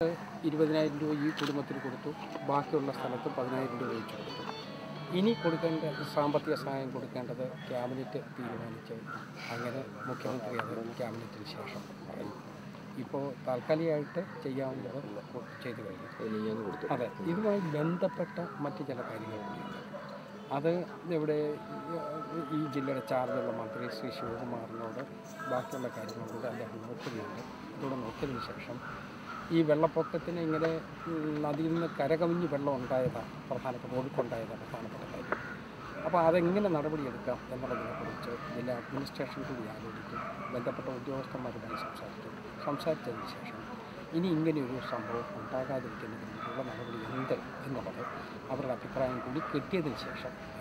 ഇരുപതിനായിരം രൂപ ഈ കുടുംബത്തിന് കൊടുത്തു ബാക്കിയുള്ള സ്ഥലത്ത് പതിനായിരം രൂപ വെച്ച് കൊടുത്തു ഇനി കൊടുക്കേണ്ട സാമ്പത്തിക സഹായം കൊടുക്കേണ്ടത് ക്യാബിനറ്റ് തീരുമാനിച്ച് അങ്ങനെ മുഖ്യമന്ത്രി അത് ക്യാബിനറ്റിന് ശേഷം പറയും ഇപ്പോൾ താൽക്കാലികമായിട്ട് ചെയ്യാവുന്നത് ചെയ്തു കഴിഞ്ഞു അതെ ഇതുമായി ബന്ധപ്പെട്ട മറ്റ് ചില കാര്യങ്ങൾ കൂടിയുണ്ട് അത് ഇവിടെ ഈ ജില്ലയുടെ ചാർജുള്ള മന്ത്രി ശ്രീ ശിവകുമാറിനോട് ബാക്കിയുള്ള കാര്യങ്ങളോട് അദ്ദേഹം നോക്കുന്നുണ്ട് ഇതോടെ നോക്കിയതിന് ശേഷം ഈ വെള്ളപ്പൊക്കത്തിന് ഇങ്ങനെ ഉം, നദിയിൽ നിന്ന് കരകവിഞ്ഞ് വെള്ളം ഉണ്ടായതാണ് പ്രധാനപ്പെട്ട ഒഴുക്കുണ്ടായതാണ് പ്രധാനപ്പെട്ട കാര്യം അപ്പോൾ അതെങ്ങനെ നടപടിയെടുക്കാം എന്നുള്ളതിനെക്കുറിച്ച് ജില്ലാ അഡ്മിനിസ്ട്രേഷൻ കൂടി ആലോചിക്കും ബന്ധപ്പെട്ട ഉദ്യോഗസ്ഥന്മാരുമായി സംസാരിക്കും സംസാരിച്ചതിന് ശേഷം ഇനി ഇങ്ങനെയൊരു സംഭവം ഉണ്ടാകാതിരിക്കുന്നതിനുള്ള നടപടി എന്ത് എന്നുള്ളത് അവരുടെ അഭിപ്രായം കൂടി കിട്ടിയതിന് ശേഷം